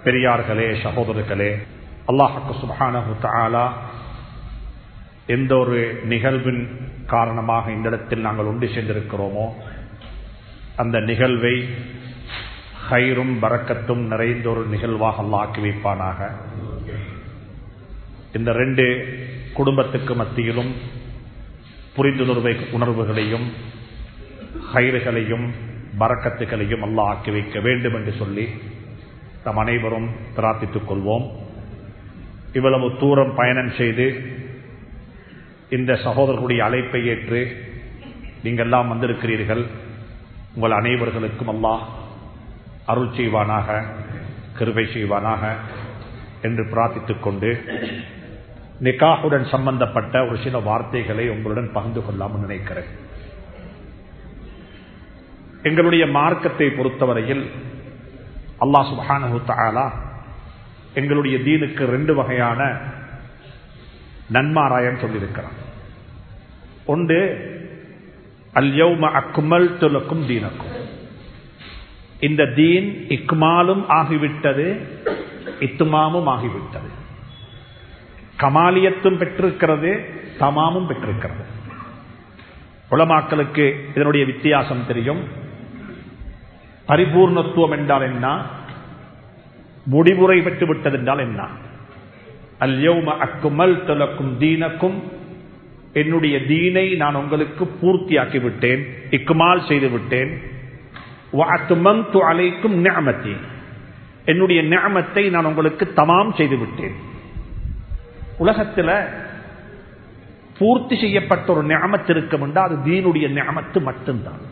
பெரியார்களே சகோதரர்களே அல்லாஹுக்கு சுபஹானஹு தஆலா எந்த ஒரு நிகழ்வின் காரணமாக இந்த இடத்தில் நாங்கள் ஒன்று சென்றிருக்கிறோமோ அந்த நிகழ்வை ஹைரும் பரக்கத்தும் நிறைந்த ஒரு நிகழ்வாக அல்லாஹ் ஆக்கி வைப்பானாக இந்த ரெண்டு குடும்பத்துக்கு மத்தியிலும் புரிந்துணர்வை உணர்வுகளையும் ஹைறுகளையும் பறக்கத்துகளையும் அல்லாஹ் ஆக்கி வைக்க வேண்டும் என்று சொல்லி நம் அனைவரும் பிரார்த்தித்துக் கொள்வோம் இவ்வளவு தூரம் பயணம் செய்து இந்த சகோதரர்களுடைய அழைப்பை ஏற்று நீங்கள் எல்லாம் வந்திருக்கிறீர்கள் உங்கள் அனைவர்களுக்கும் அல்லாஹ் அருள் செய்வானாக கிருபை செய்வானாக என்று பிரார்த்தித்துக் கொண்டு நிக்காஹுடன் சம்பந்தப்பட்ட ஒரு சில வார்த்தைகளை உங்களுடன் பகிர்ந்து கொள்ளாமல் நினைக்கிறேன் எங்களுடைய மார்க்கத்தை பொறுத்தவரையில் அல்லாஹ் சுபானு தாலா எங்களுடைய தீனுக்கு ரெண்டு வகையான நன்மாராயம் சொல்லியிருக்கிறான் ஒன்று அல்யௌம அக்குமல் துலக்கும் தீனக்கும் இந்த தீன் இக்மாலும் ஆகிவிட்டது இத்துமாமும் ஆகிவிட்டது கமாலியத்தும் பெற்றிருக்கிறது தமாமும் பெற்றிருக்கிறது உலமாக்களுக்கு இதனுடைய வித்தியாசம் தெரியும் பரிபூர்ணத்துவம் என்றால் என்ன முடிவுரை பெற்றுவிட்டது என்றால் என்ன அல்யௌம அக்குமல் துலக்கும் தீனக்கும் என்னுடைய தீனை நான் உங்களுக்கு பூர்த்தியாக்கி விட்டேன் இக்குமால் செய்து விட்டேன் அலைக்கும் ஞாமத்தி என்னுடைய ஞாமத்தை நான் உங்களுக்கு தமாம் செய்து விட்டேன் உலகத்தில் பூர்த்தி செய்யப்பட்ட ஒரு ஞாமத்து இருக்கும் என்றால் அது தீனுடைய ஞாமத்து மட்டும்தான்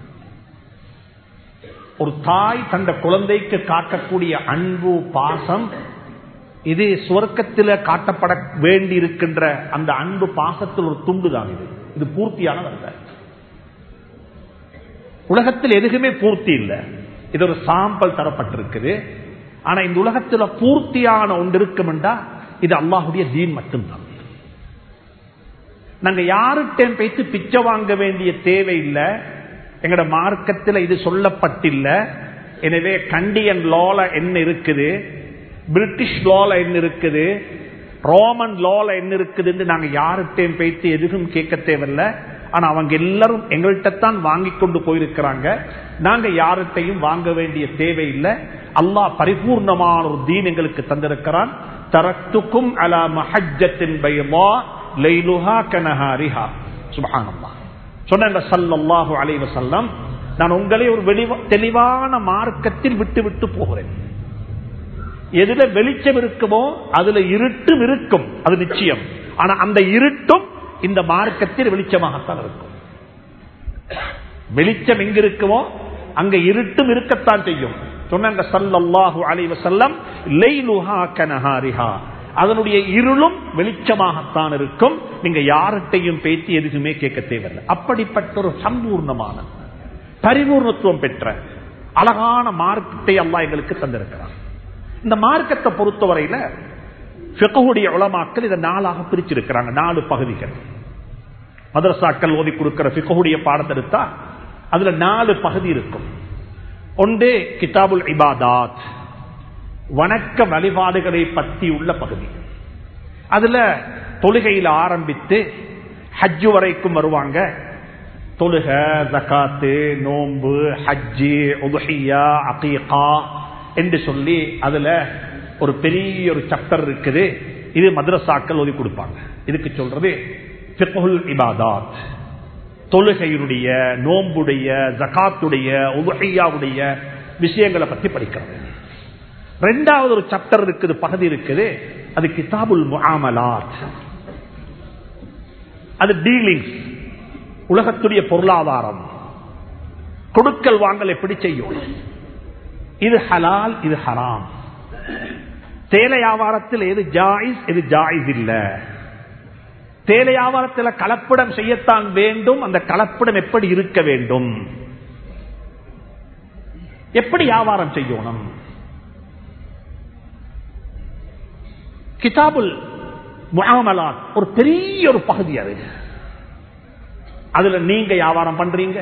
ஒரு தாய் தந்த குழந்தைக்கு காட்டக்கூடிய அன்பு பாசம் இது சுவர்க்கத்தில் காட்டப்பட வேண்டி இருக்கின்ற அந்த அன்பு பாசத்தில் ஒரு துண்டு தான் இது இது பூர்த்தியானதல்ல உலகத்தில் எதுவுமே பூர்த்தி இல்லை இது ஒரு சாம்பல் தரப்பட்டிருக்குது ஆனா இந்த உலகத்தில் பூர்த்தியான ஒன்று இருக்கும் என்றா இது அல்லாஹுடைய தீன் மட்டும்தான் நாங்க யாருட்டையும் பேசி பிச்சை வாங்க வேண்டிய தேவை இல்லை எங்கட மார்க்கத்தில் இது சொல்லப்பட்டில்ல எனவே கண்டியன் லால என்ன இருக்குது பிரிட்டிஷ் லால என்ன இருக்குது ரோமன் லால என்ன இருக்குதுன்னு நாங்க யாருட்டையும் பேசி எதுவும் கேட்க தேவையில்லை ஆனா அவங்க எல்லாரும் எங்கள்கிட்ட தான் வாங்கி கொண்டு போயிருக்கிறாங்க நாங்க யார்கிட்டையும் வாங்க வேண்டிய தேவையில்லை அல்லாஹ் பரிபூர்ணமான ஒரு தீன் எங்களுக்கு தந்திருக்கிறான் தரத்துக்கும் அலா மஹஜத்தின் பயமா லைலுஹா கனஹாரிஹா சுபஹானல்லாஹ் சொன்ன சல்லாஹு அலைவ செல்லம் நான் உங்களை ஒரு தெளிவான மார்க்கத்தில் விட்டு விட்டு போகிறேன் எதுல வெளிச்சம் இருக்குமோ அதுல இருட்டும் இருக்கும் அது நிச்சயம் ஆனா அந்த இருட்டும் இந்த மார்க்கத்தில் வெளிச்சமாகத்தான் இருக்கும் வெளிச்சம் எங்க இருக்குமோ அங்க இருட்டும் இருக்கத்தான் செய்யும் சொன்னாங்க சல்லல்லாஹு அலைவ செல்லம் லைலுஹா கனஹாரிஹா அதனுடைய இருளும் வெளிச்சமாகத்தான் இருக்கும் நீங்க யார்கிட்டையும் பேசி எதுக்குமே கேட்க தேவையில்லை அப்படிப்பட்ட ஒரு சம்பூர்ணமான பரிபூர்ணத்துவம் பெற்ற அழகான மார்க்கத்தை அல்லா எங்களுக்கு தந்திருக்கிறார் இந்த மார்க்கத்தை பொறுத்தவரையில பிகவுடைய உளமாக்கள் இதை நாளாக பிரிச்சிருக்கிறாங்க நாலு பகுதிகள் மதரசாக்கள் ஓதி கொடுக்கிற பிகவுடைய பாடத்தை எடுத்தா அதுல நாலு பகுதி இருக்கும் ஒன்று கிதாபுல் இபாதாத் வணக்க வழிபாடுகளை பற்றி உள்ள பகுதி அதுல தொழுகையில் ஆரம்பித்து ஹஜ்ஜு வரைக்கும் வருவாங்க தொழுக ஜக்காத்து நோம்பு ஹஜ்ஜி உதுஹியா அகீகா என்று சொல்லி அதுல ஒரு பெரிய ஒரு சப்டர் இருக்குது இது மദ്രസാக்கள் ஓதி கொடுப்பாங்க இதுக்கு சொல்றது இபாதாத் தொழுகையினுடைய நோம்புடைய ஜகாத்துடைய உதுஹியாவுடைய விஷயங்களை பற்றி படிக்கிறது ரெண்டாவது ஒரு சாப்டர் இருக்குது பகுதி இருக்குது அது கிதாபுல் முஆமலாத் அது டீலிங்ஸ் உலகத்துடைய பொருளாதாரம் கொடுக்கல் வாங்கல் எப்படி செய்யும் இது ஹலால் இது ஹராம் தேலை வியாபாரத்தில் எது ஜாயிஸ் எது ஜாயிஸ் இல்ல தேலை வியாபாரத்தில் கலப்படம் செய்யத்தான் வேண்டும் அந்த கலப்படம் எப்படி இருக்க வேண்டும் எப்படி வியாபாரம் செய்யணும் கிதாபுல் முகாமலாத் ஒரு பெரிய ஒரு பகுதி அது அதுல நீங்க வியாபாரம் பண்றீங்க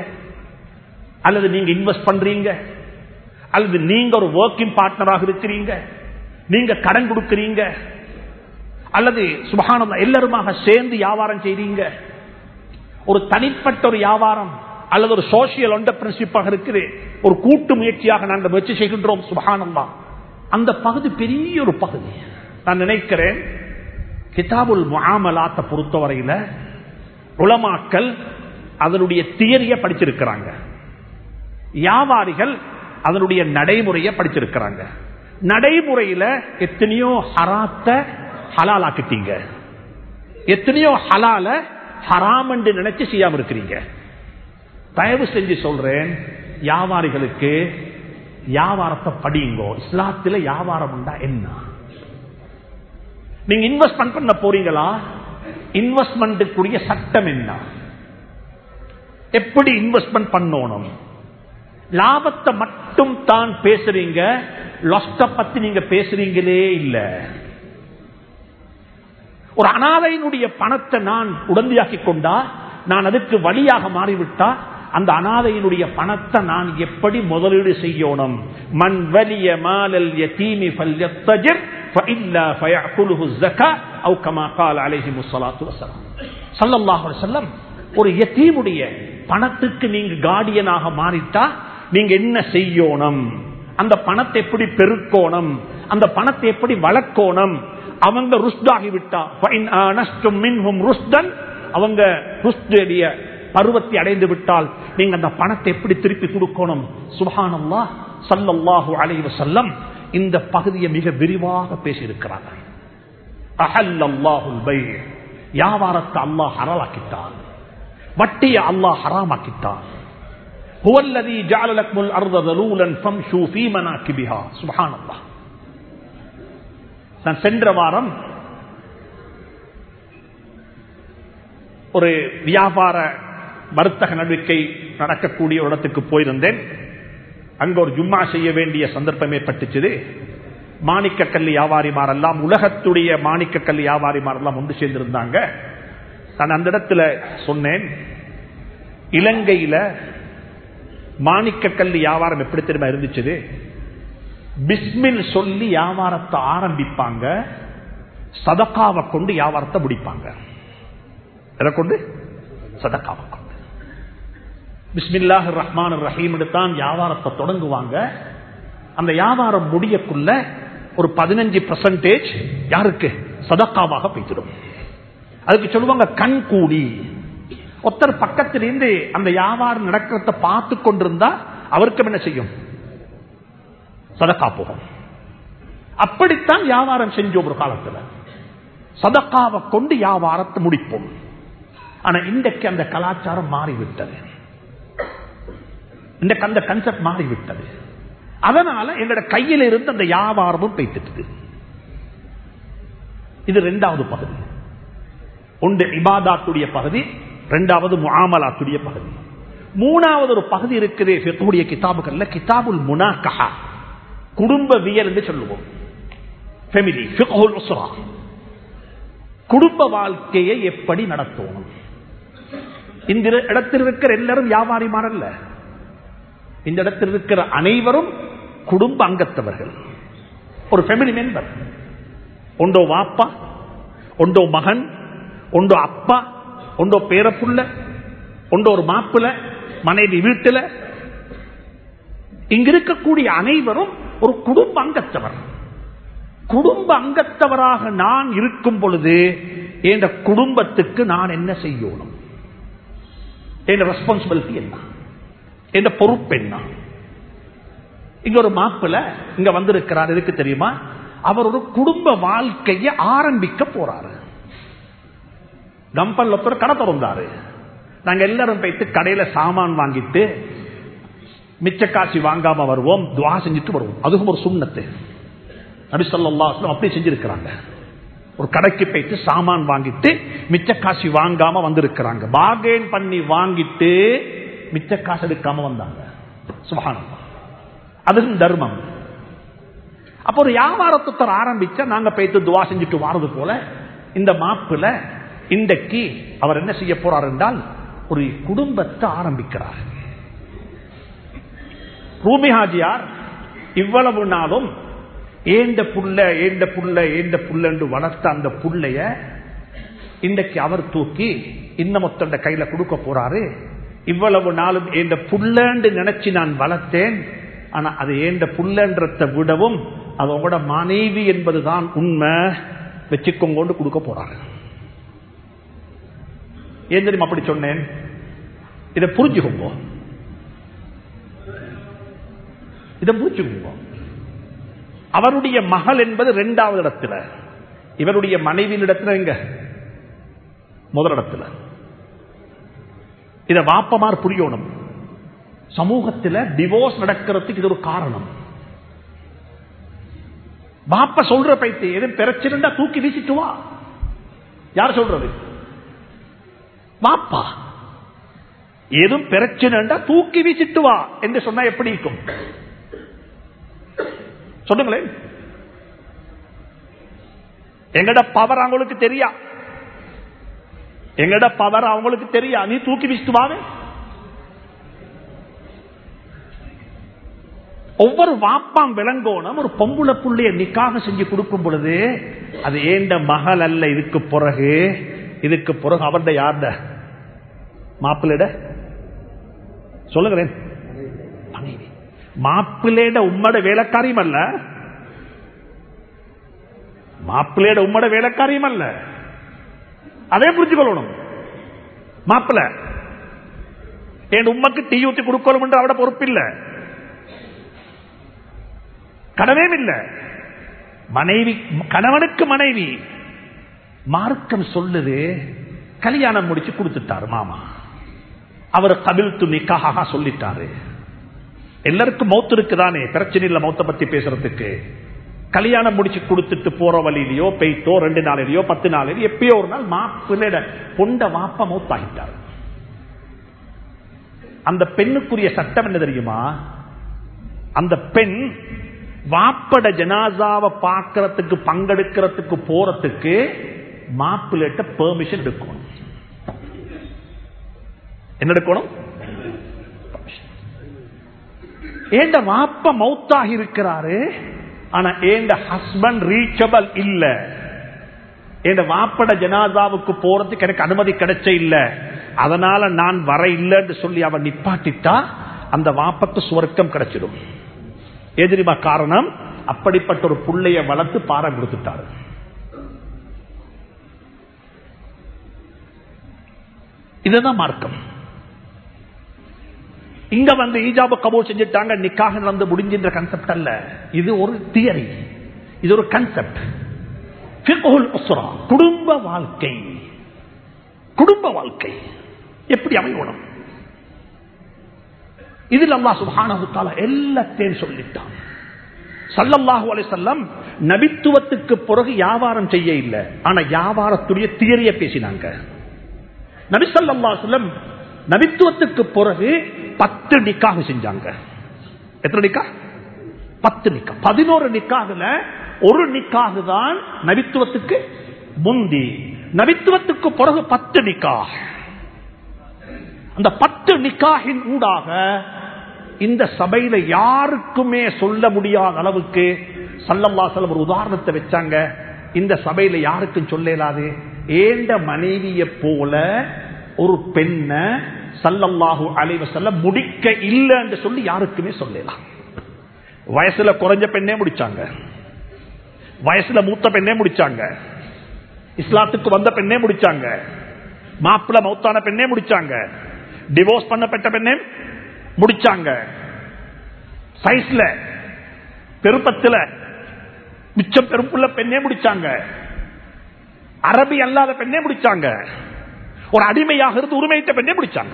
அல்லது நீங்க இன்வெஸ்ட் பண்றீங்க அல்லது நீங்க ஒரு ஒர்க்கிங் பார்ட்னராக இருக்கிறீங்க நீங்க கடன் கொடுக்கிறீங்க அல்லது சுபகானந்தா எல்லாருமாக சேர்ந்து வியாபாரம் செய்றீங்க ஒரு தனிப்பட்ட ஒரு வியாபாரம் அல்லது ஒரு சோசியல் ஒண்டர்பிரின்சிப்பாக இருக்குது ஒரு கூட்டு முயற்சியாக நாங்கள் முயற்சி செய்கின்றோம் சுபகானந்தா அந்த பகுதி பெரிய ஒரு பகுதி நான் நினைக்கிறேன் கிதாபுல் முகாமலாத்தை பொறுத்தவரையில உலமாக்கல் அதனுடைய தியரிய படிச்சிருக்கிறாங்க வியாபாரிகள் அதனுடைய நடைமுறையை படிச்சிருக்கிறாங்க நடைமுறையில எத்தனையோ ஹராத்த ஹலாலாக்கிட்டீங்க எத்தனையோ ஹலால ஹராம் என்று நினைச்சு செய்யாம இருக்கிறீங்க தயவு செஞ்சு சொல்றேன் வியாபாரிகளுக்கு வியாபாரத்தை படியுங்கோ இஸ்லாத்துல வியாபாரம் உண்டா என்ன நீங்க இன்வெஸ்ட்மெண்ட் பண்ண போறீங்களா இன்வெஸ்ட்மெண்ட்டுக்குரிய சட்டம் என்ன எப்படி இன்வெஸ்ட்மெண்ட் பண்ணணும் லாபத்தை மட்டும் தான் பேசுறீங்க லொஸ்ட பத்தி நீங்க பேசுறீங்களே இல்ல ஒரு அனாதையினுடைய பணத்தை நான் உடந்தையாக்கி கொண்டா நான் அதுக்கு வழியாக மாறிவிட்டா அந்த அனாதையினுடைய பணத்தை நான் எப்படி முதலீடு செய்யணும் மண் வலிய மாலல் யதீமி ஃபல்யத்தஜிர் فإلا فيأكله الزكاة أو كما قال عليه الصلاة والسلام صلى الله عليه وسلم ஒரு யத்தீமுடைய பணத்துக்கு நீங்க கார்டியனாக மாறிட்டா நீங்க என்ன செய்யணும் அந்த பணத்தை எப்படி பெருக்கோணும் அந்த பணத்தை எப்படி வளர்க்கோணும் அவங்க ருஷ்டாகி விட்டா அவங்க ருஷ்டைய பருவத்தை அடைந்து விட்டால் நீங்க அந்த பணத்தை எப்படி திருப்பி கொடுக்கணும் சுபஹானல்லா சல்லல்லாஹு அலைஹி வஸல்லம் இந்த பகுதியை மிக விரிவாக பேசியிருக்கிறாங்க அஹல்லல்லாஹுல் பை வியாபாரத்தை அல்லாஹ் ஹலாலாக்கிட்டான் வட்டியை அல்லாஹ் ஹராமாக்கிட்டான் هو الذي جعل لكم الارض ذلولا فامشوا في مناكبها سبحان الله நான் சென்ற வாரம் ஒரு வியாபார வர்த்தக நடவடிக்கை நடக்கக்கூடிய ஒரு இடத்துக்கு போயிருந்தேன் அங்க ஒரு ஜும்மா செய்ய வேண்டிய சந்தர்ப்பம் ஏற்பட்டுச்சு மாணிக்க கல்லி வியாபாரிமாரெல்லாம் உலகத்துடைய மாணிக்க கல்லி வியாபாரிமாரெல்லாம் ஒன்று சேர்ந்திருந்தாங்க நான் அந்த இடத்துல சொன்னேன் இலங்கையில மாணிக்க கல்லி வியாபாரம் எப்படி தெரியுமா இருந்துச்சு பிஸ்மில் சொல்லி வியாபாரத்தை ஆரம்பிப்பாங்க சதக்காவை கொண்டு வியாபாரத்தை முடிப்பாங்க எதை கொண்டு சதக்காவை கொண்டு பிஸ்மில்லாஹ் ரஹ்மான் ரஹீம் தான் வியாபாரத்தை தொடங்குவாங்க அந்த வியாபாரம் முடியக்குள்ள ஒரு பதினஞ்சு பர்சன்டேஜ் யாருக்கு சதக்காவாக போய்த்திடும் அதுக்கு சொல்லுவாங்க கண் கூடி ஒருத்தர் பக்கத்திலிருந்து அந்த வியாபாரம் நடக்கிறத பார்த்து கொண்டிருந்தா அவருக்கு என்ன செய்யும் சதக்கா போகும் அப்படித்தான் வியாபாரம் செஞ்சோம் ஒரு காலத்தில் சதக்காவை கொண்டு வியாபாரத்தை முடிப்போம் ஆனா இன்றைக்கு அந்த கலாச்சாரம் மாறிவிட்டது இன்றைக்கு அந்த கன்செப்ட் மாறிவிட்டது அதனால எங்களோட கையில் இருந்து அந்த வியாபாரமும் பெய்த்துட்டு இது ரெண்டாவது பகுதி ஒன்று இபாதாத்துடைய பகுதி ரெண்டாவது முஆமலாத்துடைய பகுதி மூணாவது ஒரு பகுதி இருக்குது ஃபிக்ஹுடைய கிதாபுகள்ல கிதாபுல் முனாக்கஹா குடும்பவியல் என்று சொல்லுவோம் ஃபெமிலி ஃபிக்ஹுல் உஸ்ரா குடும்ப வாழ்க்கையை எப்படி நடத்தணும் இந்த இடத்தில் இருக்கிற எல்லாரும் வியாபாரிமாரல்ல இந்த இடத்தில் இருக்கிற அனைவரும் குடும்ப அங்கத்தவர்கள் ஒரு ஃபெமிலி மெம்பர் ஒன்றோ வாப்பா ஒன்றோ மகன் ஒன்றோ அப்பா ஒன்றோ பேரப்புள்ள ஒன்றோ ஒரு மாப்பிள்ள மனைவி வீட்டில் இங்க இருக்கக்கூடிய அனைவரும் ஒரு குடும்ப அங்கத்தவர் குடும்ப அங்கத்தவராக நான் இருக்கும் பொழுது என் குடும்பத்துக்கு நான் என்ன செய்யணும் என் ரெஸ்பான்சிபிலிட்டி என்ன என் பொறுப்பு என்ன இங்க ஒரு மாப்பிள்ள இங்க வந்திருக்கிறார் எதுக்கு தெரியுமா அவர் ஒரு குடும்ப வாழ்க்கையை ஆரம்பிக்க போறாரு கம்பல் ஒருத்தர் கடை திறந்தாரு நாங்க எல்லாரும் போயிட்டு கடையில சாமான் வாங்கிட்டு மிச்ச காசி வாங்காம வருவோம் துவா செஞ்சுட்டு வருவோம் அதுவும் ஒரு சுண்ணத்து நபிசல்லாஸ்லம் அப்படி செஞ்சிருக்கிறாங்க ஒரு கடைக்கு போயிட்டு சாமான் வாங்கிட்டு மிச்ச காசி வாங்காம வந்திருக்கிறாங்க பாகேன் பண்ணி வாங்கிட்டு மிச்ச காசு எடுக்காம வந்தாங்க சுகானம் அதுவும் தர்மம் அப்ப ஒரு வியாபாரத்தை ஆரம்பிச்சா நாங்க போயிட்டு துவா செஞ்சுட்டு வாரது போல இந்த மாப்புல இன்றைக்கு அவர் என்ன செய்ய போறார் என்றால் ஒரு குடும்பத்தை ஆரம்பிக்கிறார் ரூபி ஹாஜியார் இவ்வளவு நாளும் ஏண்ட புள்ள ஏண்ட புள்ள ஏண்ட புள்ளன்னு வளர்த்த அந்த புள்ளைய இன்றைக்கு அவர் தூக்கி இன்னமொத்தண்ட கையில கொடுக்க போறாரு இவ்வளவு நாளும் ஏண்ட புள்ளன்னு நினைச்சு நான் வளர்த்தேன் ஆனா அது ஏண்ட புள்ளன்றத விடவும் அது உங்களோட மனைவி என்பதுதான் உண்மை வச்சுக்கோங்கன்னு கொடுக்க போறாரு ஏன் தெரியுமா அப்படி சொன்னேன் இதை புரிஞ்சுக்கோங்க இதை புரிஞ்சுக்கோங்க அவருடைய மகள் என்பது இரண்டாவது இடத்துல இவருடைய மனைவியின் இடத்துல எங்க முதலிடத்துல இத வாப்பமார் புரியணும் சமூகத்தில் டிவோர்ஸ் நடக்கிறதுக்கு இது ஒரு காரணம் வாப்ப சொல்ற பைத்து எதுவும் பிரச்சனை தூக்கி வீசிட்டு வா யார் சொல்றது வாப்பா எதுவும் பிரச்சனை தூக்கி வீசிட்டு வா என்று சொன்னா எப்படி இருக்கும் சொல்லுங்களேன் எங்கட பவர் அவங்களுக்கு தெரியா எங்கட பவர் அவங்களுக்கு தெரியா நீ தூக்கி வீசிட்டு வாவே ஒவ்வொரு வாப்பாம் விளங்கோணும் ஒரு பொம்புல புள்ளைய நிக்காக செஞ்சு கொடுக்கும் பொழுது அது ஏண்ட மகள் அல்ல இதுக்கு பிறகு இதுக்கு பிறகு அவருடைய யார்ட மாப்பிள்ளைட சொல்லுங்களேன் மனைவி மாப்பிள்ளைட உம்மட வேலைக்காரியம் அல்ல மாப்பிள்ளையோட உம்மட வேலைக்காரியம் அல்ல அதே புரிஞ்சுக்கொள்ளணும் மாப்பிள்ள என் உம்மக்கு டீ ஊத்தி கொடுக்கணும் என்று அவட பொறுப்பில்லை கடவே இல்லை மனைவி கணவனுக்கு மனைவி மார்க்கம் சொல்லுது கல்யாணம் முடிச்சு கொடுத்துட்டாரு மாமா அவர் கபில் துணிக்காக சொல்லிட்டாரு எல்லாருக்கும் மௌத்து இருக்குதானே பிரச்சனை இல்ல மௌத்த பத்தி பேசுறதுக்கு கல்யாணம் முடிச்சு கொடுத்துட்டு போற வழியிலயோ பெய்த்தோ ரெண்டு நாளிலேயோ பத்து நாளிலேயோ எப்பயோ ஒரு நாள் மாப்பிள்ளைட பொண்ட வாப்ப மௌத்தாகிட்டார் அந்த பெண்ணுக்குரிய சட்டம் என்ன தெரியுமா அந்த பெண் வாப்பட ஜனாசாவை பார்க்கறதுக்கு பங்கெடுக்கிறதுக்கு போறதுக்கு மாப்பிள்ளைட்ட பெர்மிஷன் எடுக்கணும் என்ன எடுக்கணும் ஏண்ட வாப்ப மௌத்தாகி இருக்கிறாரு ஆனா ஏண்ட ஹஸ்பண்ட் ரீச்சபிள் இல்ல என் வாப்பட ஜனாதாவுக்கு போறதுக்கு எனக்கு அனுமதி கிடைச்ச இல்ல அதனால நான் வர இல்லைன்னு சொல்லி அவன் நிப்பாட்டிட்டா அந்த வாப்பக்கு சுவர்க்கம் கிடைச்சிடும் எதிரிமா காரணம் அப்படிப்பட்ட ஒரு புள்ளைய வளர்த்து பாரம் கொடுத்துட்டாரு இதுதான் மார்க்கம் இங்க வந்து ஈஜாபு கபூல் செஞ்சுட்டாங்க நிக்காக நடந்து முடிஞ்சின்ற கன்செப்ட் அல்ல இது ஒரு தியரி இது ஒரு கன்செப்ட் குடும்ப வாழ்க்கை குடும்ப வாழ்க்கை எப்படி அமையணும் இதில் அல்லா சுபானகுத்தால எல்லாத்தையும் சொல்லிட்டான் சல்லல்லாஹு அலிசல்லம் நபித்துவத்துக்கு பிறகு வியாபாரம் செய்ய இல்லை ஆனா வியாபாரத்துடைய தியரிய பேசினாங்க நபிசல்லா சொல்லம் நபித்துவத்துக்கு பிறகு பத்து நிக்காக செஞ்சாங்க எத்தனை நிக்கா பத்து நிக்கா பதினோரு நிக்காகுல ஒரு நிக்காக தான் நபித்துவத்துக்கு முந்தி நபித்துவத்துக்கு பிறகு பத்து நிக்கா அந்த பத்து நிக்காகின் ஊடாக இந்த சபையில யாருக்குமே சொல்ல முடியாத அளவுக்கு சல்லம்வாசலம் ஒரு உதாரணத்தை வச்சாங்க இந்த சபையில யாருக்கும் சொல்லலாது ஏண்ட மனைவிய போல ஒரு பெண்ண சல்லல்லாஹு அலைவ செல்ல முடிக்க இல்லை என்று சொல்லி யாருக்குமே சொல்லலாம் வயசுல குறைஞ்ச பெண்ணே முடிச்சாங்க வயசுல மூத்த பெண்ணே முடிச்சாங்க இஸ்லாத்துக்கு வந்த பெண்ணே முடிச்சாங்க மாப்பிள்ள மௌத்தான பெண்ணே முடிச்சாங்க டிவோர்ஸ் பண்ணப்பட்ட பெண்ணே முடிச்சாங்க சைஸ்ல பெருப்பத்துல மிச்சம் பெருப்புள்ள பெண்ணே முடிச்சாங்க அரபி அல்லாத பெண்ணே முடிச்சாங்க ஒரு அடிமையாக இருந்து உரிமையிட்ட பெண்ணே முடிச்சாங்க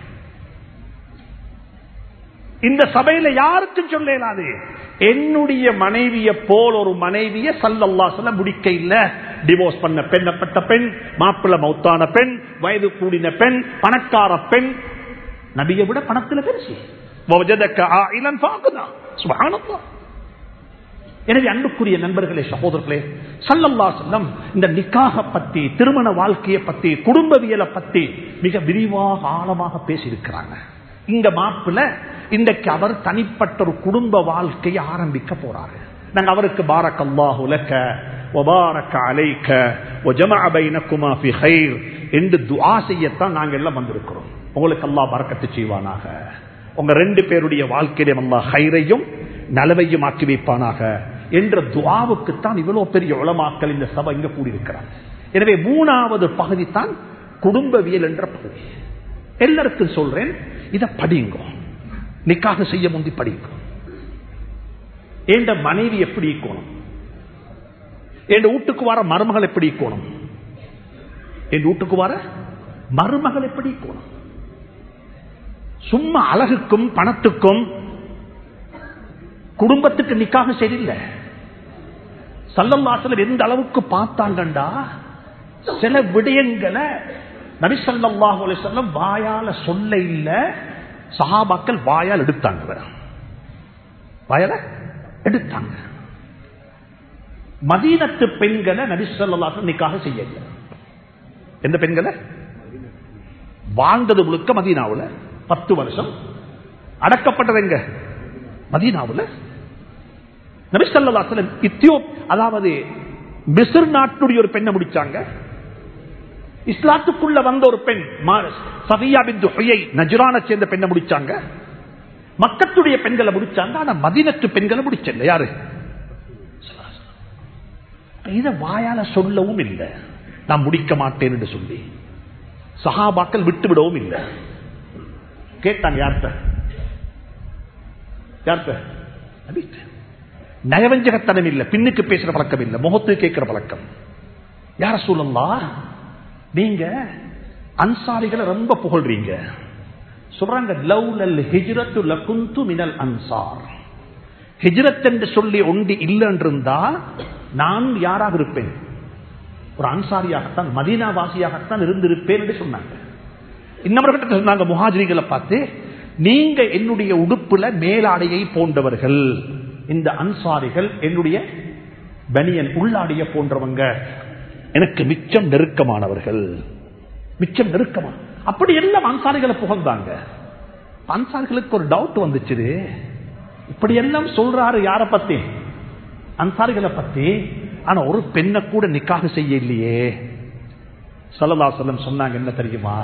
இந்த சபையில யாருக்கும் சொல்லலாது என்னுடைய மனைவிய போல் ஒரு மனைவிய சல்லல்லா சொல்ல முடிக்க இல்ல டிவோர்ஸ் பண்ண பெண்ணப்பட்ட பெண் மாப்பிள்ள மௌத்தான பெண் வயது கூடின பெண் பணக்கார பெண் நபியை விட பணத்துல பெருசு எனவே அன்புக்குரிய நண்பர்களே சகோதரர்களே சல்லல்லா செல்லம் இந்த நிக்காக பத்தி திருமண வாழ்க்கையை பத்தி குடும்பவியலை பத்தி மிக விரிவாக ஆழமாக பேசியிருக்கிறாங்க இங்க மாப்பிள்ள இன்றைக்கு அவர் தனிப்பட்ட ஒரு குடும்ப வாழ்க்கையை ஆரம்பிக்க போறாரு நாங்க அவருக்கு பாரக் அல்லாஹு லக்க وبارك عليك وجمع بينكما في خير என்று துஆ செய்யத்தான் நாங்க எல்லாம் வந்திருக்கிறோம் உங்களுக்கு அல்லாஹ் பரக்கத்து செய்வானாக உங்க ரெண்டு பேருடைய வாழ்க்கையிலும் அல்லாஹ் ஹைரையும் நலவையும் ஆக்கி வைப்பானாக என்ற துஆவுக்குத்தான் இவ்வளவு பெரிய உளமாக்கல் இந்த சபை இங்க கூடியிருக்கிறார் எனவே மூணாவது பகுதி தான் குடும்பவியல் என்ற பகுதி எல்லாருக்கும் சொல்றேன் இதை படிங்க நிக்காக செய்ய முந்தி படிங்க என்ற மனைவி எப்படி இருக்கணும் என் வீட்டுக்கு வர மருமகள் எப்படி இருக்கணும் என் வீட்டுக்கு வர மருமகள் எப்படி இருக்கணும் சும்மா அழகுக்கும் பணத்துக்கும் குடும்பத்துக்கு நிக்காக சரியில்லை சல்லல்லாசலம் எந்த அளவுக்கு பார்த்தாங்கண்டா சில விடயங்களை நபிசல்லாஹு அலிசல்லம் வாயால சொல்ல இல்ல சஹாபாக்கள் வாயால் எடுத்தாங்க வாயால எடுத்தாங்க மதீனத்து பெண்களை நபிசல்லாசலம் நிக்காக செய்யல எந்த பெண்களை வாழ்ந்தது முழுக்க மதீனாவுல பத்து வருஷம் அடக்கப்பட்டது எங்க மதீனாவுல நபிசல்லாசலம் இத்தியோ அதாவது மிசிர் நாட்டுடைய ஒரு பெண்ணை முடிச்சாங்க இஸ்லாத்துக்குள்ள வந்த ஒரு பெண் சஃபியா பிந்து ஹுயை நஜ்ரான சேர்ந்த பெண்ணை முடிச்சாங்க மக்கத்துடைய பெண்களை முடிச்சாங்க ஆனா மதினத்து பெண்களை முடிச்சல யாரு இத வாயால சொல்லவும் இல்லை நான் முடிக்க மாட்டேன் என்று சொல்லி சஹாபாக்கள் விட்டு விடவும் இல்லை கேட்டாங்க யார்கிட்ட யார்கிட்ட நயவஞ்சகத்தனம் இல்லை பின்னுக்கு பேசுற பழக்கம் இல்லை முகத்துக்கு கேட்கிற பழக்கம் யார சொல்லலாம் நீங்க அன்சாரிகளை ரொம்ப புகழ்றீங்க சொல்றாங்க லவ்லல் ஹிஜ்ரத்து லகுந்து மினல் அன்சார் ஹிஜ்ரத் என்று சொல்லி ஒண்டி இல்லைன்றிருந்தா நான் யாராக இருப்பேன் ஒரு அன்சாரியாகத்தான் மதீனாவாசியாகத்தான் இருந்திருப்பேன் என்று சொன்னாங்க இன்னவர்கிட்ட சொன்னாங்க முஹாஜிரிகளை பார்த்து நீங்க என்னுடைய உடுப்புல மேலாடையை போன்றவர்கள் இந்த அன்சாரிகள் என்னுடைய பனியன் உள்ளாடைய போன்றவங்க எனக்கு மிச்சம் நெருக்கமானவர்கள் மிச்சம் நெருக்கமா அப்படி எல்லாம் அன்சாரிகளை புகழ்ந்தாங்க அன்சாரிகளுக்கு ஒரு டவுட் வந்துச்சு இப்படி எல்லாம் சொல்றாரு யார பத்தி அன்சாரிகளை பத்தி ஆனா ஒரு பெண்ணை கூட நிக்காக செய்ய இல்லையே சல்லா சொல்லம் சொன்னாங்க என்ன தெரியுமா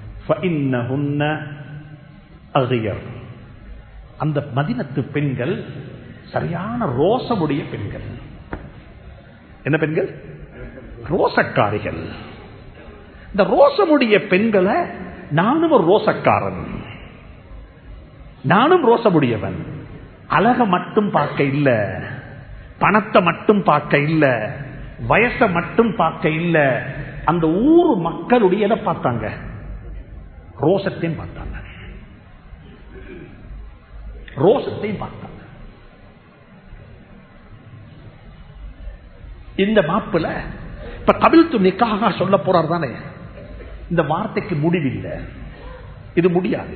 அந்த மதினத்து பெண்கள் சரியான ரோசமுடைய பெண்கள் என்ன பெண்கள் ரோசக்காரிகள் இந்த ரோசமுடைய பெண்களை நானும் ஒரு ரோசக்காரன் நானும் ரோசமுடையவன் அழக மட்டும் பார்க்க இல்ல பணத்தை மட்டும் பார்க்க இல்ல வயசை மட்டும் பார்க்க இல்ல அந்த ஊர் மக்களுடைய எதை பார்த்தாங்க ரோசத்தையும் பார்த்தாங்க ரோசத்தையும் பார்த்தாங்க இந்த மாப்பிள இப்ப கபில் நிக்காக சொல்ல போறார் தானே இந்த வார்த்தைக்கு முடிவில்லை இது முடியாது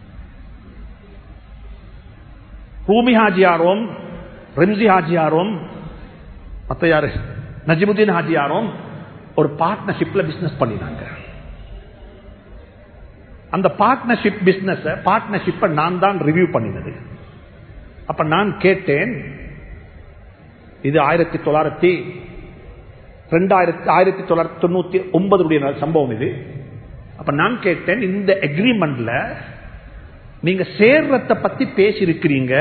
ரூமி ஹாஜியாரோம் ரெம்சி ஹாஜியாரோம் மத்த யாரு நஜிமுதீன் ஹாஜியாரோம் ஒரு பார்ட்னர்ஷிப்ல பிசினஸ் பண்ணினாங்க அந்த பார்ட்னர்ஷிப் பிசினஸ் பார்ட்னர்ஷிப்பை நான் தான் ரிவ்யூ பண்ணினது அப்ப நான் கேட்டேன் இது ஆயிரத்தி தொள்ளாயிரத்தி ரெண்டாயிரத்தி ஆயிரத்தி தொள்ளாயிரத்தி தொண்ணூத்தி ஒன்பதுடைய சம்பவம் இது அப்ப நான் கேட்டேன் இந்த அக்ரிமெண்ட்ல நீங்க சேர்றத பத்தி பேசியிருக்கிறீங்க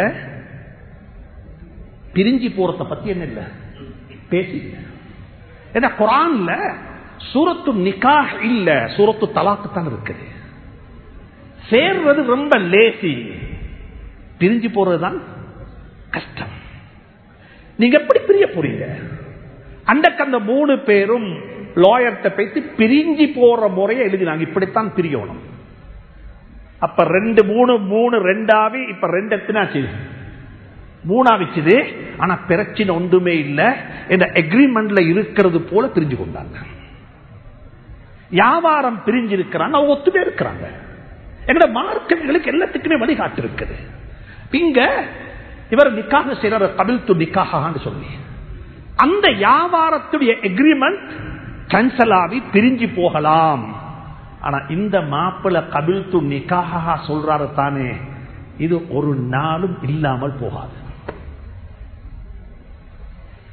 பிரிஞ்சு போறத பத்தி என்ன இல்ல பேசி ஏன்னா குரான்ல சூரத்து நிக்காஹ் இல்ல சூரத்து தலாக்கு தான் இருக்குது சேர்றது ரொம்ப லேசி பிரிஞ்சு போறதுதான் கஷ்டம் நீங்க எப்படி பிரிய போறீங்க அண்டக்கு அந்த மூணு பேரும் லாயர்கிட்ட பேசி பிரிஞ்சு போற முறையை எழுதினாங்க இப்படித்தான் பிரியணும் அப்ப ரெண்டு மூணு மூணு ரெண்டாவி இப்ப ரெண்டு எத்தனாச்சு மூணாவிச்சுது ஆனா பிரச்சனை ஒன்றுமே இல்ல இந்த அக்ரிமெண்ட்ல இருக்கிறது போல பிரிஞ்சு கொண்டாங்க வியாபாரம் பிரிஞ்சு இருக்கிறாங்க அவங்க ஒத்துமே இருக்கிறாங்க எங்கட மார்க்கங்களுக்கு எல்லாத்துக்குமே வழிகாட்டு இருக்குது இங்க இவர் நிக்காக செய்யற கபில் து நிக்காகான்னு சொல்லி அந்த வியாபாரத்துடைய எக்ரிமெண்ட் கேன்சல் ஆகி பிரிஞ்சு போகலாம் ஆனா இந்த மாப்பிள கபில் து நிக்காக சொல்றாரு தானே இது ஒரு நாளும் இல்லாமல் போகாது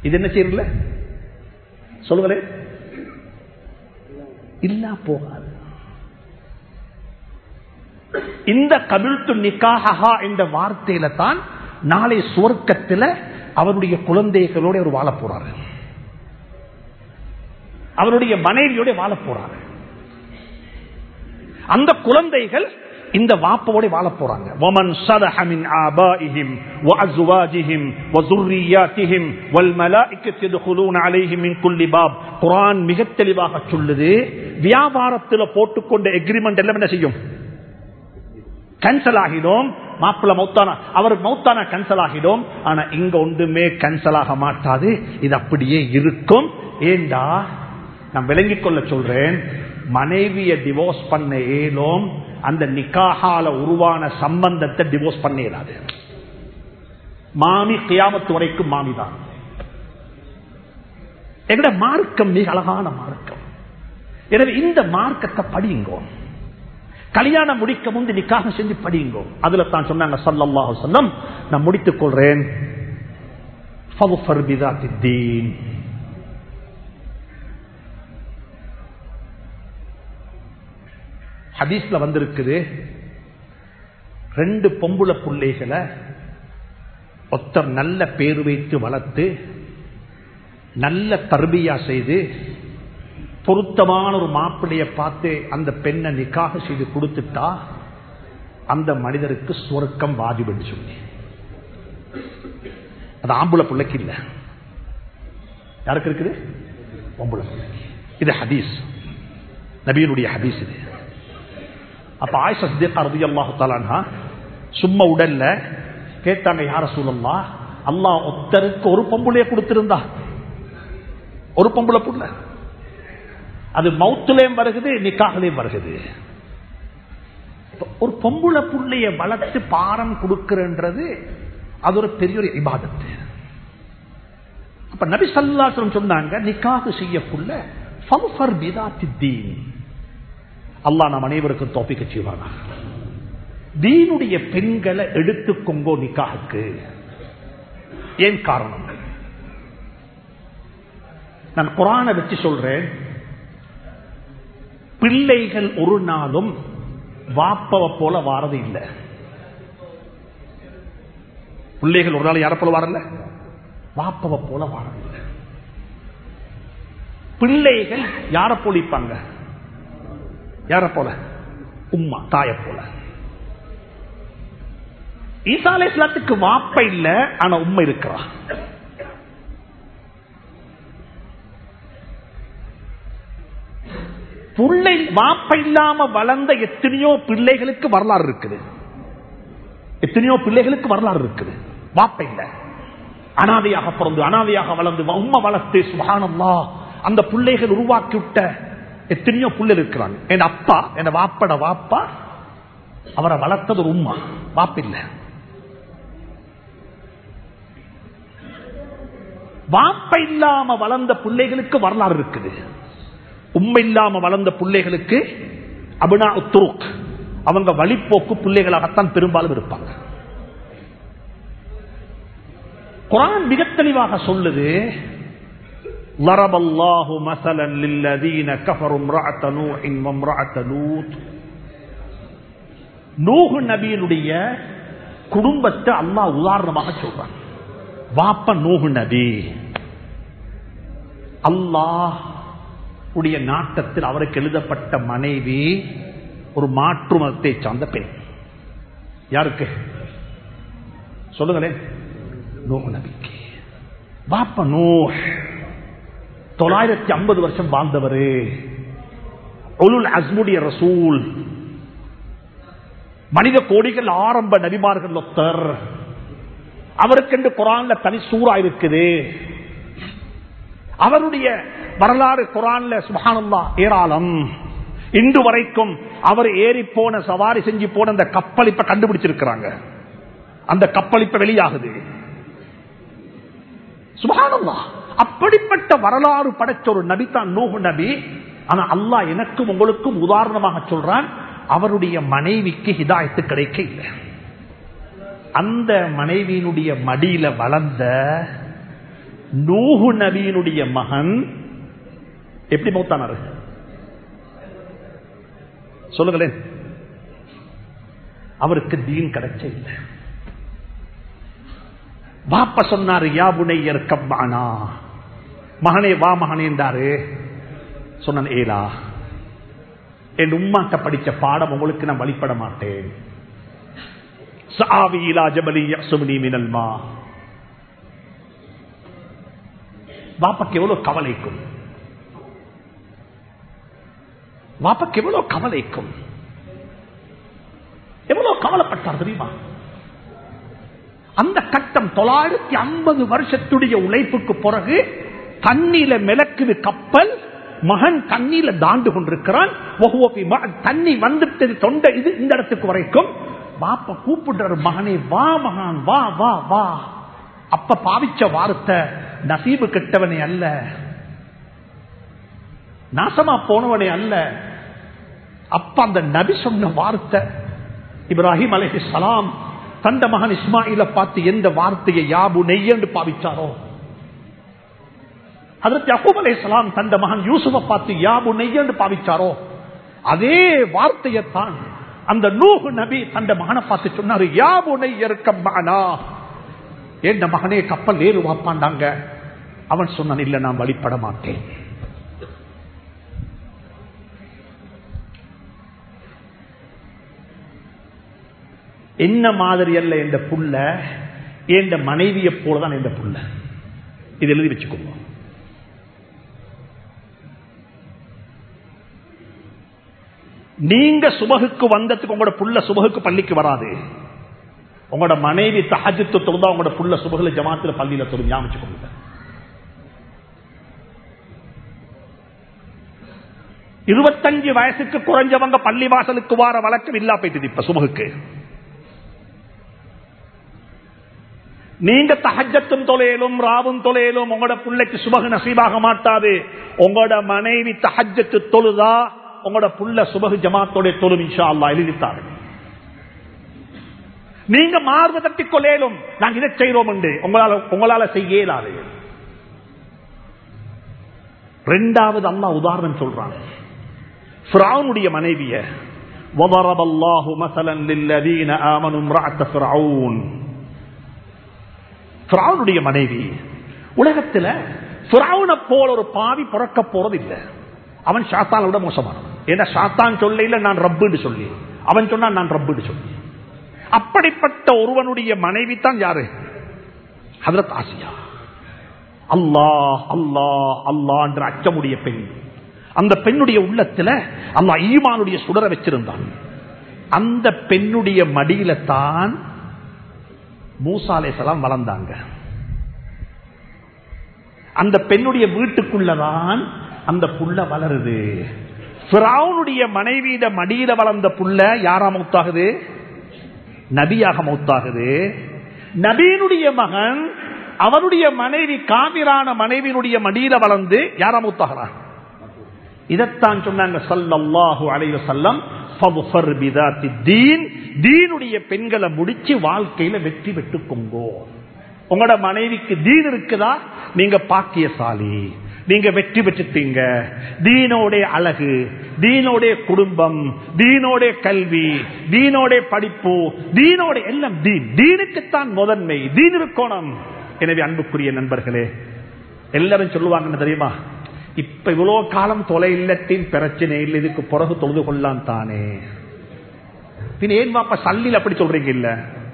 இது என்ன செய்யல சொல்லுங்களே இல்லா போகாது இந்த கபில்து நிக்காஹா என்ற வார்த்தையில தான் நாளை சுவர்க்கத்தில் அவருடைய குழந்தைகளோட அவர் வாழ போறாரு அவருடைய மனைவியோட வாழ போறாரு அந்த குழந்தைகள் இந்த வாப்போட வாழ போறாங்க ومن صلح من آبائهم وأزواجهم وذرياتهم والملائكة يدخلون عليهم من كل باب குர்ஆன் மிக தெளிவாக சொல்லுது வியாபாரத்தில் போட்டுக்கொண்ட எக்ரிமெண்ட் எல்லாம் என்ன செய்யும் கேன்சல் ஆகிடும் மாப்பிள்ள மௌத்தானா அவர் மௌத்தானா கேன்சல் ஆகிடும் ஆனா இங்க ஒன்றுமே கேன்சல் ஆக மாட்டாது இது அப்படியே இருக்கும் ஏண்டா நான் விளங்கிக் கொள்ள சொல்றேன் மனைவிய டிவோர்ஸ் பண்ண ஏலும் அந்த நிக்காகால உருவான சம்பந்தத்தை டிவோர்ஸ் பண்ண இயலாது மாமி கியாமத்து வரைக்கும் மாமி தான் எங்கட மார்க்கம் மிக அழகான மார்க்கம் எனவே இந்த மார்க்கத்தை படியுங்கோ கல்யாணம் முடிக்க முந்தி நிக்காக செஞ்சு படியுங்கோ அதுல தான் சொன்னாங்க சல்லல்லாஹு சொல்லம் நான் முடித்துக் கொள்றேன் ஃபதுஃபர் பிதாத்தி தீன். ஹதீஸ்ல வந்திருக்குது ரெண்டு பொம்புல பிள்ளைகளை ஒருத்தர் நல்ல பேர் வைத்து வளர்த்து நல்ல தர்பியா செய்து பொருத்தமான ஒரு மாப்பிளைய பார்த்து அந்த பெண்ணை நிக்காக செய்து கொடுத்துட்டா அந்த மனிதருக்கு சுவர்க்கம் வாஜிபு சொல்லி அது ஆம்புல பிள்ளைக்கு இல்ல யாருக்கு இருக்குது பொம்புல பிள்ளைக்கு இது ஹதீஸ் நபியினுடைய ஹதீஸ் இது அப்ப ஆயிஷா சித்திகா ரலியல்லாஹு தஆலா சும்மா உடல்ல கேட்டாங்க யார சூழல்லா அல்லாஹ் ஒருத்தருக்கு ஒரு பொம்புளைய கொடுத்திருந்தா ஒரு பொம்புல புள்ள அது மவுத்துலயும் வருகுது நிக்காகலையும் வருகுது ஒரு பொம்புல புள்ளைய வளர்த்து பாரம் கொடுக்கிறன்றது அது ஒரு பெரிய ஒரு இபாதத்து அப்ப நபி சல்லாசலம் சொன்னாங்க நிக்காக செய்யக்குள்ள ஃபல்ஃபர் பிதாத்தி தீன் அல்லாஹ் நம் அனைவருக்கும் தோப்பிக்க செய்வானா தீனுடைய பெண்களை எடுத்துக்கொங்கோ நிக்காகுக்கு ஏன் காரணம் நான் குரானை வச்சு சொல்றேன் பிள்ளைகள் ஒரு நாளும் வாப்பவ போல வாரது இல்லை பிள்ளைகள் ஒரு நாள் யார போல வாரல வாப்பவ போல வாரது இல்லை பிள்ளைகள் யார போலிப்பாங்க யார போல உம்மா தாய போல ஈசா அலைஹிஸ்ஸலாத்துக்கு வாப்ப இல்ல ஆனா உண்மை இருக்கிறா பிள்ளை வாப்ப இல்லாம வளர்ந்த எத்தனையோ பிள்ளைகளுக்கு வரலாறு இருக்குது எத்தனையோ பிள்ளைகளுக்கு வரலாறு இருக்குது வாப்ப இல்ல அனாதையாக பிறந்து அனாதையாக வளர்ந்து உண்மை வளர்த்து சுகானம்மா அந்த பிள்ளைகள் உருவாக்கி விட்ட எத்தனையோ பிள்ளை இருக்கிறாங்க என் அப்பா என் வாப்பட வாப்பா அவரை வளர்த்தது ஒரு உம்மா வாப்பில்லை வாப்ப இல்லாம வளர்ந்த பிள்ளைகளுக்கு வரலாறு இருக்குது உண்மை இல்லாம வளர்ந்த பிள்ளைகளுக்கு அபினா உத்துருக் அவங்க வழிப்போக்கு பிள்ளைகளாகத்தான் பெரும்பாலும் இருப்பாங்க குரான் மிக தெளிவாக சொல்லுது ضرب الله مثلا للذين كفروا امرأة نوح وامرأة لوط நூஹு நபியினுடைய குடும்பத்தை அல்லாஹ் உதாரணமாக சொல்றான் வாப்ப நூஹு நபி அல்லாஹ் உடைய நாட்டத்தில் அவருக்கு எழுதப்பட்ட மனைவி ஒரு மாற்று மதத்தை சார்ந்த பெண் யாருக்கு சொல்லுங்களேன் நூஹு நபிக்கு வாப்ப நூ தொள்ளாயிரத்தி ஐம்பது வருஷம் வாழ்ந்தவரு ஒலுல் அஸ்முடைய ரசூல் மனித கோடிகள் ஆரம்ப நபிமார்கள் ஒத்தர் அவருக்கென்று குரான்ல தனி சூறா இருக்குது அவருடைய வரலாறு குரான்ல சுபானந்தா ஏராளம் இன்று வரைக்கும் அவர் ஏறி போன சவாரி செஞ்சு போன அந்த கப்பல் இப்ப கண்டுபிடிச்சிருக்கிறாங்க அந்த கப்பல் இப்ப வெளியாகுது சுபானந்தா அப்படிப்பட்ட வரலாறு படைச்ச ஒரு நபி தான் நூகு நபி ஆனா அல்லாஹ் எனக்கும் உங்களுக்கும் உதாரணமாக சொல்றான் அவருடைய மனைவிக்கு ஹிதாயத்து கிடைக்க இல்லை அந்த மனைவியினுடைய மடியில வளர்ந்த நூஹு நபியினுடைய மகன் எப்படி மௌத்தானாரு சொல்லுங்களேன் அவருக்கு தீன் கிடைச்ச இல்லை பாப்ப சொன்னாரு யா புனையர் கப்பானா மகனே வா மகனே என்றாரு சொன்ன ஏலா என் உம்மாட்ட படிச்ச பாடம் உங்களுக்கு நான் வழிபட மாட்டேன் சாவியிலா ஜபலி யசுமனி மினல்மா பாப்பாக்கு எவ்வளவு கவலைக்கும் பாப்பாக்கு எவ்வளவு கவலைக்கும் எவ்வளவு கவலைப்பட்டார் தெரியுமா அந்த கட்டம் தொள்ளாயிரத்தி ஐம்பது வருஷத்துடைய உழைப்புக்கு பிறகு தண்ணியில மிளக்குது கப்பல் மகன் தண்ணியில தாண்டு கொண்டிருக்கிறான் தண்ணி வந்துட்டது தொண்டை இது இந்த இடத்துக்கு வரைக்கும் பாப்ப கூப்பிடுற மகனே வா மகான் வா வா வா அப்ப பாவிச்ச வார்த்தை நசீபு கெட்டவனே அல்ல நாசமா போனவனே அல்ல அப்ப அந்த நபி சொன்ன வார்த்தை இப்ராஹிம் அலஹி சலாம் தந்த மகன் இஸ்மாயில பார்த்து எந்த வார்த்தையை யாபு நெய்யன்னு பாவிச்சாரோ அதற்கு அகூப் அலே சலாம் தந்த மகன் யூசுஃபை பார்த்து யாபு நெய்யன்னு பாவிச்சாரோ அதே வார்த்தையைத்தான் அந்த நூகு நபி தந்த மகனை பார்த்து சொன்னாரு யாபு நெய்யருக்கம்மானா என் மகனே கப்பல் ஏறு வாப்பாண்டாங்க அவன் சொன்னான் இல்ல நான் வழிபட மாட்டேன் என்ன மாதிரி அல்ல என்ற புள்ள என்ற மனைவியை போலதான் என்ற புள்ள இது எழுதி வச்சுக்கோங்க நீங்க சுபகுக்கு வந்ததுக்கு உங்களோட புள்ள சுபகுக்கு பள்ளிக்கு வராது உங்களோட மனைவி தஹஜத்து தொழுதா உங்களோட புள்ள சுபகுல ஜமாத்துல பள்ளியில தொழும் ஞாபகம் இருபத்தஞ்சு வயசுக்கு குறைஞ்சவங்க பள்ளி வாசலுக்கு வார வழக்கம் இல்லா போயிட்டு இப்ப சுபகுக்கு நீங்க தஹஜத்தும் தொலையிலும் ராவும் தொலையிலும் உங்களோட பிள்ளைக்கு சுபகு நசீபாக மாட்டாது உங்களோட மனைவி தஹஜத்து தொழுதா உங்களோட புள்ள சுபகு ஜமாத்தோட தொழும் இன்ஷா அல்லா எழுதித்தாரு நீங்க மார்பு தட்டி கொள்ளையிலும் நாங்க இதை செய்யறோம் என்று உங்களால உங்களால செய்ய இயலாது ரெண்டாவது அம்மா உதாரணம் சொல்றாங்க ஃபிரௌனுடைய மனைவிய وضرب الله مثلا للذين آمنوا امرأة فرعون பிராவுனுடைய மனைவி உலகத்துல பிராவுனை போல ஒரு பாவி பிறக்க போறது இல்லை அவன் சாத்தான விட மோசமானவன் ஏன்னா சாத்தான் சொல்ல நான் ரப்புன்னு சொல்லி அவன் சொன்னான் நான் ரப்புன்னு சொல்லி அப்படிப்பட்ட ஒருவனுடைய மனைவி தான் யாரு ஹதரத் ஆசியா அல்லாஹ் அல்லாஹ் அல்லா என்ற அச்சமுடைய பெண் அந்த பெண்ணுடைய உள்ளத்துல அல்லா ஈமானுடைய சுடர வச்சிருந்தான் அந்த பெண்ணுடைய மடியில தான் மூசாலேசலாம் வளர்ந்தாங்க அந்த பெண்ணுடைய வீட்டுக்குள்ளதான் அந்த புள்ள வளருது பிராவுனுடைய மனைவியிட மடியில வளர்ந்த புள்ள யாரா மௌத்தாகுது நபியாக மௌத்தாகுது நபீனுடைய மகன் அவனுடைய மனைவி காவிரான மனைவியினுடைய மடியில வளர்ந்து யாரா மௌத்தாகிறான் இதைத்தான் சொன்னாங்க சல்லல்லாஹு அலைவ செல்லம் தீனுடைய பெண்களை முடிச்சு வாழ்க்கையில வெற்றி பெற்றுக்கோங்கோ உங்களோட மனைவிக்கு தீன் இருக்குதா நீங்க பாக்கியசாலி நீங்க வெற்றி பெற்றுட்டீங்க தீனோடைய அழகு தீனோடைய குடும்பம் தீனோடைய கல்வி தீனோடைய படிப்பு தீனோட எல்லாம் தீன் தீனுக்குத்தான் முதன்மை தீன் இருக்கணும் எனவே அன்புக்குரிய நண்பர்களே எல்லாரும் சொல்லுவாங்கன்னு தெரியுமா இப்ப இவ்வளவு காலம் தொலை இல்லத்தின் பிரச்சனை இல்லை இதுக்கு பிறகு தொழுது கொள்ளலாம் தானே பின் ஏன் வாப்ப சல்லில் அப்படி சொல்றீங்க இல்ல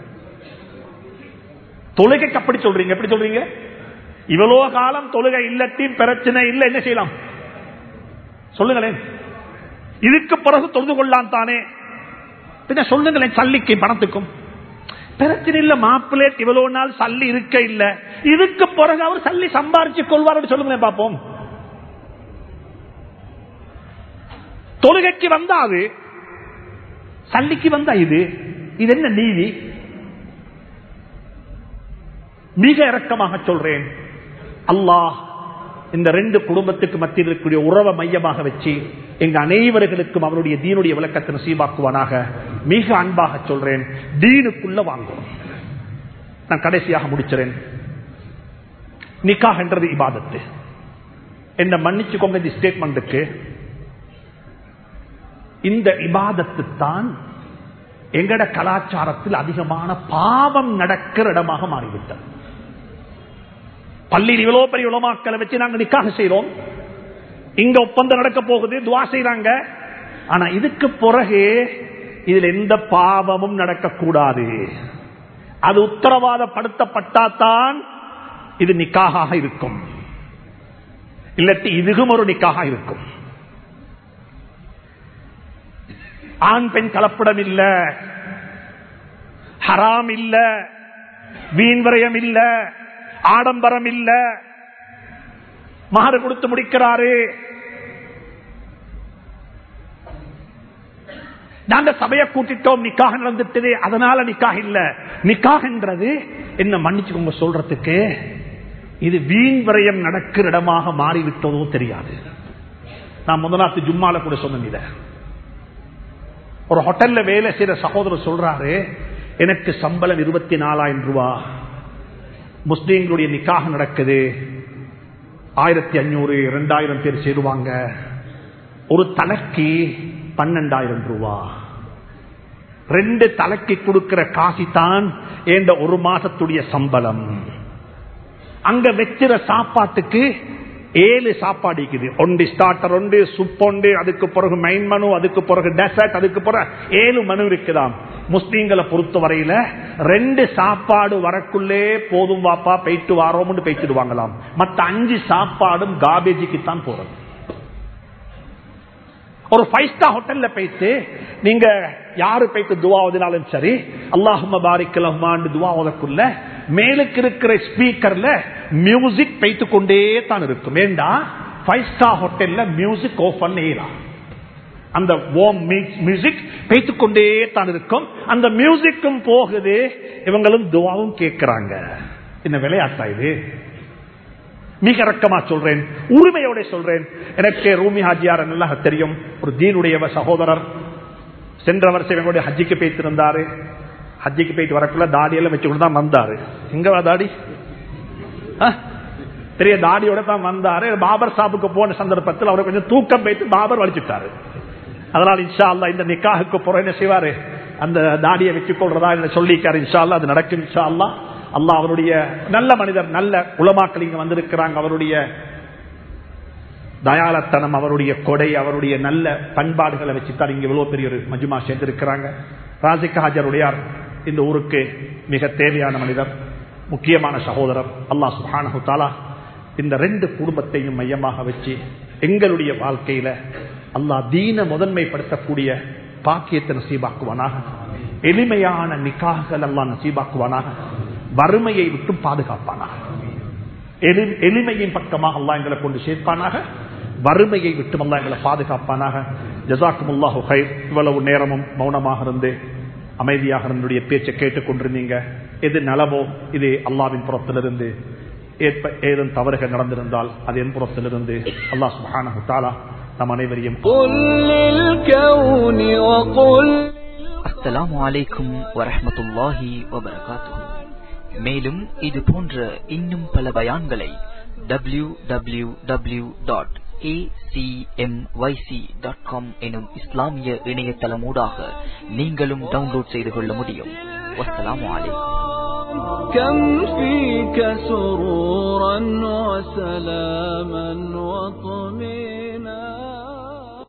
தொழுகைக்கு அப்படி சொல்றீங்க எப்படி சொல்றீங்க இவ்வளவு காலம் தொழுகை இல்லத்தின் பிரச்சனை இல்லை என்ன செய்யலாம் சொல்லுங்களேன் இதுக்கு பிறகு தொழுது கொள்ளலாம் தானே பின்ன சொல்லுங்களேன் சல்லிக்கு பணத்துக்கும் பிரச்சனை இல்ல மாப்பிள்ளை இவ்வளவு நாள் சல்லி இருக்க இல்ல இதுக்கு பிறகு அவர் சல்லி சம்பாரிச்சு கொள்வார் சொல்லுங்களேன் பார்ப்போம் தொழுகைக்கு வந்தா அது சல்லிக்கு வந்தா இது இது என்ன நீதி மிக இறக்கமாக சொல்றேன் அல்லாஹ் இந்த ரெண்டு குடும்பத்துக்கு மத்தியில் இருக்கக்கூடிய உறவை மையமாக வச்சு எங்க அனைவர்களுக்கும் அவருடைய தீனுடைய விளக்கத்தை நசீபாக்குவானாக மிக அன்பாக சொல்றேன் தீனுக்குள்ள வாங்கும் நான் கடைசியாக முடிச்சிறேன் நிக்காஹ் என்றது இபாதத்து என்ன மன்னிச்சுக்கோங்க இந்த ஸ்டேட்மெண்ட்டுக்கு இந்த இபாதத்து தான் எங்கட கலாச்சாரத்தில் அதிகமான பாவம் நடக்கிற இடமாக மாறிவிட்டது பள்ளியில் இவ்வளவு பெரிய உலமாக்களை வச்சு நாங்க நிக்காக செய்யறோம் இங்க ஒப்பந்தம் நடக்க போகுது துவா செய்யறாங்க ஆனா இதுக்கு பிறகு இதுல எந்த பாவமும் நடக்கக்கூடாது அது உத்தரவாதப்படுத்தப்பட்டாதான் இது நிக்காக இருக்கும் இல்லட்டி இதுவும் ஒரு நிக்காக இருக்கும் ஆண் பெண் கலப்படம் இல்ல ஹராம் இல்ல வீண்வரயம் இல்ல ஆடம்பரம் இல்ல மகர் கொடுத்து முடிக்கிறாரு நாங்க சபையை கூட்டிட்டோம் நிக்காக நடந்துட்டது அதனால நிக்காக இல்ல நிக்காகன்றது என்ன மன்னிச்சுக்கோங்க சொல்றதுக்கு இது வீண் விரயம் நடக்கிற இடமாக மாறிவிட்டதோ தெரியாது நான் முதலாத்து ஜும்மால கூட சொன்னேன் இத ஒரு ஹோட்டல்ல வேலை செய்யற சகோதரர் சொல்றாரு எனக்கு சம்பளம் இருபத்தி நாலாயிரம் ரூபா முஸ்லீம்களுடைய நிக்காக நடக்குது ஆயிரத்தி அஞ்சூறு இரண்டாயிரம் பேர் சேருவாங்க ஒரு தலைக்கு பன்னெண்டாயிரம் ரூபா ரெண்டு தலைக்கு கொடுக்கிற காசி தான் ஏண்ட ஒரு மாசத்துடைய சம்பளம் அங்க வச்சிற சாப்பாட்டுக்கு ஏழு சாப்பாடு இருக்குது ஒன்று ஸ்டார்டர் ஒன்று சுப் ஒன்று அதுக்கு பிறகு மெயின் மனு அதுக்கு பிறகு டெசர்ட் அதுக்கு பிறகு ஏழு மனு இருக்குதாம் முஸ்லீம்களை பொறுத்த வரையில ரெண்டு சாப்பாடு வரக்குள்ளே போதும் வாப்பா போயிட்டு வாரோம்னு போயிட்டுடுவாங்களாம் மத்த அஞ்சு சாப்பாடும் காபேஜுக்கு தான் போறது ஒரு ஃபைவ் ஸ்டார் ஹோட்டல்ல போயிட்டு நீங்க யாரு போயிட்டு துவா ஓதினாலும் சரி அல்லாஹும பாரிக்கலஹ்மான் துவா ஓதக்குள்ள மேலுக்கு இருக்கிற ஸ்பீக்கர்ல மியூசிக் போயிட்டு கொண்டே தான் இருக்கும் ஏண்டா ஃபைவ் ஸ்டார் ஹோட்டல்ல மியூசிக் ஓஃப் பண்ணலாம் அந்த ஓம் மியூசிக் பேத்து கொண்டே தான் இருக்கும் அந்த மியூசிக்கும் போகுது இவங்களும் துவாவும் கேட்கிறாங்க என்ன விளையாட்டா இது மிக இறக்கமா சொல்றேன் உரிமையோட சொல்றேன் எனக்கு ரூமி ஹாஜியார் நல்லா தெரியும் ஒரு தீனுடைய சகோதரர் சென்ற வருஷம் எங்களுடைய ஹஜ்ஜிக்கு போயிட்டு இருந்தாரு ஹஜ்ஜிக்கு போயிட்டு வரக்குள்ள தாடியெல்லாம் வச்சுக்கொண்டு தான் வந்தாரு எங்கவா தாடி பெரிய தாடியோட தான் வந்தாரு பாபர் சாப்புக்கு போன சந்தர்ப்பத்தில் அவரை கொஞ்சம் தூக்கம் போயிட்டு பாபர் வலிச்சுட்டாரு அதனால் இன்ஷா அல்லா இந்த நிக்காவுக்கு போற என்ன செய்வாரு அந்த தாடியை வச்சுக் கொள்றதா சொல்லிக்காரு இன்ஷா அல்லா அது நடக்கும் இன்ஷா அல்லா அல்லா அவருடைய நல்ல மனிதர் நல்ல உலமாக்கள் இங்க வந்திருக்கிறாங்க அவருடைய தயாலத்தனம் அவருடைய கொடை அவருடைய நல்ல பண்பாடுகளை வச்சுத்தான் இங்க இவ்வளவு பெரிய ஒரு மஜுமா சேர்ந்திருக்கிறாங்க ராசிக் ஹாஜருடையார் இந்த ஊருக்கு மிக தேவையான மனிதர் முக்கியமான சகோதரர் அல்லாஹ் சுஹானு தாலா இந்த ரெண்டு குடும்பத்தையும் மையமாக வச்சு எங்களுடைய வாழ்க்கையில அல்லாஹ் தீன முதன்மைப்படுத்தக்கூடிய பாக்கியத்தை நசீபாக்குவானாக எளிமையான நிக்காகள் எல்லாம் நசீபாக்குவானாக வறுமையை விட்டு பாதுகாப்பானாக எளிமையின் பக்கமாக அல்லா எங்களை கொண்டு சேர்ப்பானாக வறுமையை விட்டு அல்லா எங்களை பாதுகாப்பானாக ஜசாக்கும் அல்லாஹு ஹைர் இவ்வளவு நேரமும் மௌனமாக இருந்து அமைதியாக என்னுடைய பேச்சை கேட்டுக் கொண்டிருந்தீங்க எது நலவோ இது அல்லாவின் புறத்திலிருந்து ஏற்ப ஏதும் தவறுகள் நடந்திருந்தால் அது என் புறத்திலிருந்து அல்லாஹ் சுஹான தாலா நம் அனைவரையும் அஸ்ஸலாமு அலைக்கும் வரஹமத்துல்லாஹி வபரகாத்துஹு மேலும் இது போன்ற இன்னும் பல பயான்களை W W W dot acmyc.com எனும் இஸ்லாமிய இணையதளமூடாக நீங்களும் டவுன்லோட் செய்து கொள்ள முடியும் வஸ்ஸலாமு அலைக்கும் كم فيك سرورا وسلاما